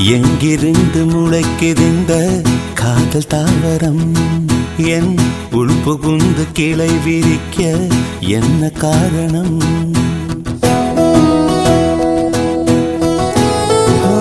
எங்கிருந்து முளைக்குதிந்த காதல் தாவரம் என் உள்புகுந்து கிளை விரிக்க என்ன காரணம் ஓ,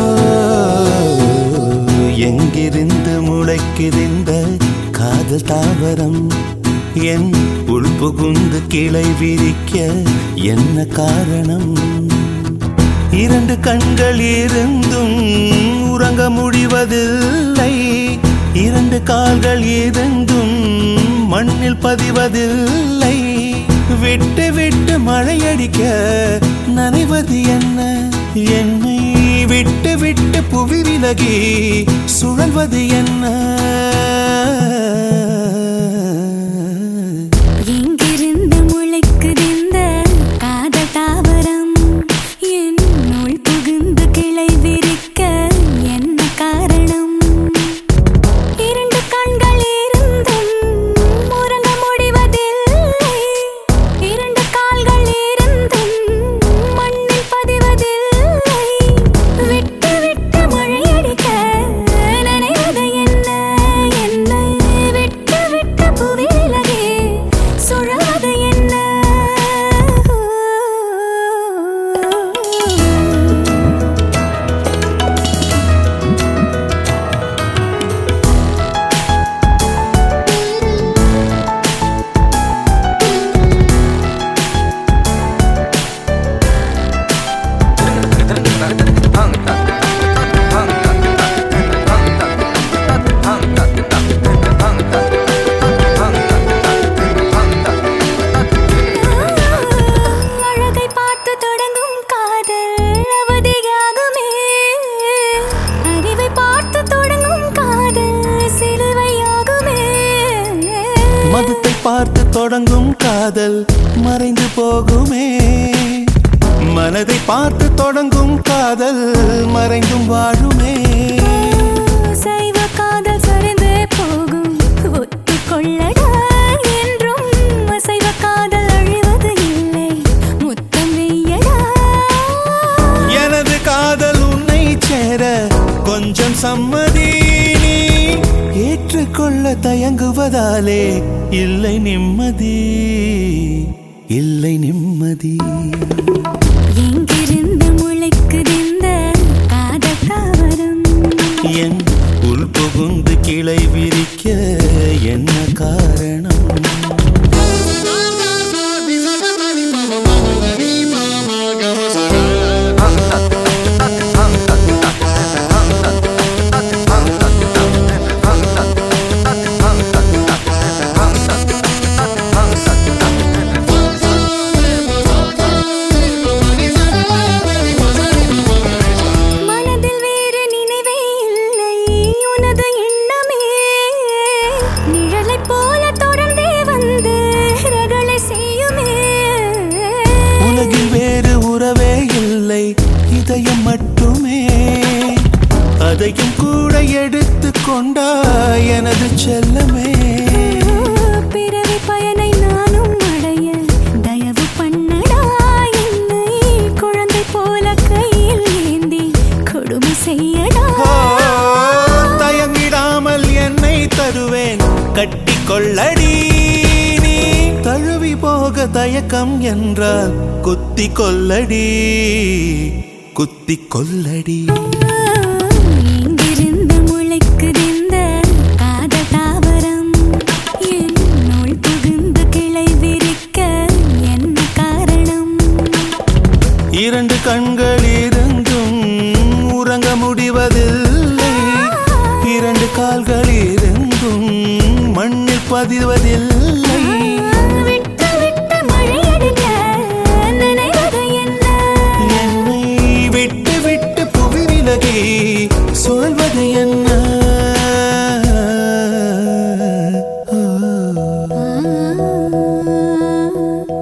எங்கிருந்து முளைக்குதிந்த காதல் தாவரம் என் உள்புகுந்து கிளை விரிக்க என்ன காரணம் இரண்டு கண்கள் இருந்தும் உறங்க முடிவதில்லை இரண்டு கால்கள் இருந்தும் மண்ணில் பதிவதில்லை விட்டு விட்டு மழையடிக்க நனைவது என்ன என்னை விட்டு விட்டு புவி விலகி சுழல்வது என்ன எங்கிருந்து முளைக்குதிந்த காதல் தாவரம் என்னுள் புகுந்து கிளை விரிக்க என்ன காரணம் இரண்டு கண்கள் இருந்தும் உறங்க முடிவதில்லை இரண்டு கால்கள் இருந்தும் மண்ணில் பதிவதில்லை விட்டு விட்டு மழையடிக்க நனைவது என்ன என்னை விட்டு விட்டு புவி விலகி சுழவது என்ன அழகை பார்த்து தொடங்கும் காதல் அவதியாகுமே அறிவை பார்த்து தொடங்கும் காதல் சிலுவையாகுமே மதத்தை பார்த்து தொடங்கும் காதல் மறைந்து போகுமே மனதை பார்த்து தொடங்கும் காதல் மறைந்தும் வாழுமே சைவ காதல் சரிந்தே போகும் ஒத்துக்கொள்ளடா என்றும் அசைவ காதல் அழிவது இல்லை முத்தம் வெய்யடா எனது காதல் உன்னை சேர கொஞ்சம் சம்மதி நீ ஏற்றுக்கொள்ள தயங்குவதாலே இல்லை நிம்மதி இல்லை நிம்மதி எங்கிருந்து முளைக்குதிந்த காதல் தாவரம் என் உள் புகுந்து கிளை விரிக்க என்ன காரணம் மனதில் வேறு நினைவே இல்லை உனது எண்ணமே நிழலைப் போல தொடர்ந்தே வந்து ரகளை செய்யுமே உலகில் வேறு உறவே இல்லை இதயம் மட்டுமே அதையும் கூட எடுத்து கொண்டா எனது செல்லமே பிறவி பயனை நானும் அடைய தயவு பண்ணடா என்னை குழந்தை போல கையில் ஏந்தி கொடுமை செய்யடா ஓ, தயங்கிடாமல் என்னை தருவேன் கட்டி கொள்ளடி நீ தழுவி போக தயக்கம் என்றால் குத்தி கொல்லடி குத்தி கொல்லடி எங்கிருந்து முளைக்குதிந்த காதல் தாவரம் என்னுள் புகுந்து கிளை விரிக்க என்ன காரணம் இரண்டு கண்கள் இருந்தும் உறங்க முடிவதில்லை இரண்டு கால்கள் இருந்தும் மண்ணில் பதிவதில்லை விட்டு விட்டு மழையடிக்க நினைவது என்ன என்னை விட்டு விட்டு புவி விலகி சொல்வது என்ன ஆ